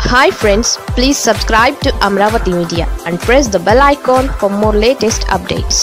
hi friends please subscribe to Amaravati media and press the bell icon for more latest updates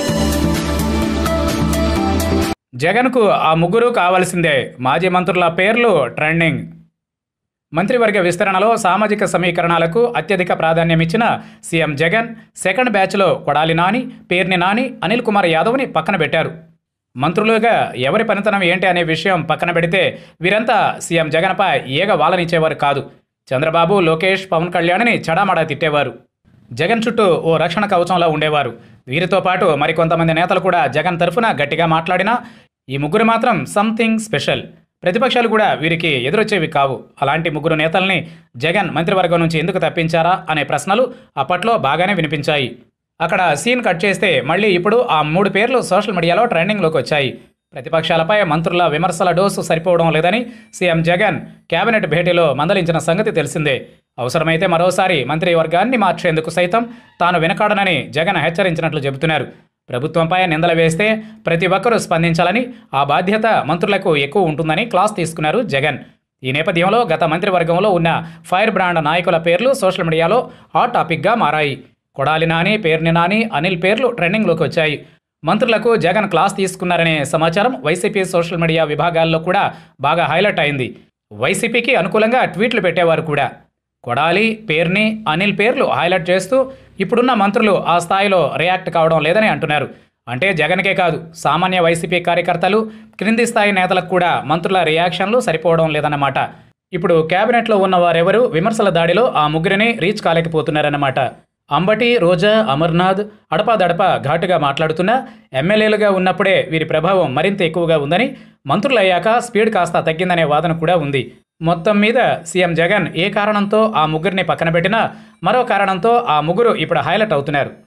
జగన్కు ఆ ముగ్గురు కావాల్సిందే మాజీ మంత్రుల పేర్లు ట్రెండింగ్ మంత్రివర్గ విస్తరణలో సామాజిక సమీకరణాలకు అత్యధిక ప్రాధాన్యం ఇచ్చిన సీఎం జగన్ సెకండ్ బ్యాచ్లో కొడాలి నాని పేర్ని నాని అనిల్ కుమార్ యాదవ్ని పక్కన పెట్టారు మంత్రులుగా ఎవరి పనితనం ఏంటి అనే విషయం పక్కన పెడితే వీరంతా సీఎం జగన్పై ఏగ వాలనిచ్చేవారు కాదు చంద్రబాబు లోకేష్ పవన్ కళ్యాణ్ని చడామడా తిట్టేవారు జగన్ చుట్టూ ఓ రక్షణ కవచంలో ఉండేవారు వీరితో పాటు మరికొంతమంది నేతలు కూడా జగన్ తరఫున గట్టిగా మాట్లాడినా ఈ ముగ్గురు మాత్రం సంథింగ్ స్పెషల్ ప్రతిపక్షాలు కూడా వీరికి ఎదురొచ్చేవి కావు అలాంటి ముగ్గురు నేతల్ని జగన్ మంత్రివర్గం నుంచి ఎందుకు తప్పించారా అనే ప్రశ్నలు అప్పట్లో బాగానే వినిపించాయి అక్కడ సీన్ కట్ చేస్తే మళ్ళీ ఇప్పుడు ఆ మూడు పేర్లు సోషల్ మీడియాలో ట్రెండింగ్లోకి వచ్చాయి ప్రతిపక్షాలపై మంత్రుల విమర్శల డోసు సరిపోవడం లేదని సీఎం జగన్ కేబినెట్ భేటీలో మందలించిన సంగతి తెలిసిందే అవసరమైతే మరోసారి మంత్రివర్గాన్ని మార్చేందుకు సైతం తాను వెనకాడనని జగన్ హెచ్చరించినట్లు చెబుతున్నారు ప్రభుత్వంపై నిందలు వేస్తే ప్రతి ఒక్కరూ స్పందించాలని ఆ బాధ్యత మంత్రులకు ఎక్కువ ఉంటుందని క్లాస్ తీసుకున్నారు జగన్ ఈ నేపథ్యంలో గత మంత్రివర్గంలో ఉన్న ఫైర్ బ్రాండ్ నాయకుల పేర్లు సోషల్ మీడియాలో హాట్ టాపిక్గా మారాయి కొడాలి నాని పేర్ని నాని అనిల్ పేర్లు ట్రెండింగ్లోకి వచ్చాయి మంత్రులకు జగన్ క్లాస్ తీసుకున్నారనే సమాచారం వైసీపీ సోషల్ మీడియా విభాగాల్లో కూడా బాగా హైలైట్ అయింది వైసీపీకి అనుకూలంగా ట్వీట్లు పెట్టేవారు కూడా కొడాలి పేర్ని అనిల్ పేర్లు హైలైట్ చేస్తూ ఇప్పుడున్న మంత్రులు ఆ స్థాయిలో రియాక్ట్ కావడం లేదని అంటున్నారు అంటే జగన్కే కాదు సామాన్య వైసీపీ కార్యకర్తలు క్రింది స్థాయి నేతలకు కూడా మంత్రుల రియాక్షన్లు సరిపోవడం లేదన్నమాట ఇప్పుడు కేబినెట్లో ఉన్న వారెవరూ విమర్శల దాడిలో ఆ ముగ్గురిని రీచ్ కాలేకపోతున్నారన్నమాట అంబటి రోజా అమర్నాథ్ అడపాదడప ఘాటుగా మాట్లాడుతున్నా ఎమ్మెల్యేలుగా ఉన్నప్పుడే వీరి ప్రభావం మరింత ఎక్కువగా ఉందని మంత్రులయ్యాక స్పీడ్ కాస్త తగ్గిందనే వాదన కూడా ఉంది మొత్తం మీద సీఎం జగన్ ఏ కారణంతో ఆ ముగ్గురిని పక్కన పెట్టినా మరో కారణంతో ఆ ముగ్గురు ఇప్పుడు హైలైట్ అవుతున్నారు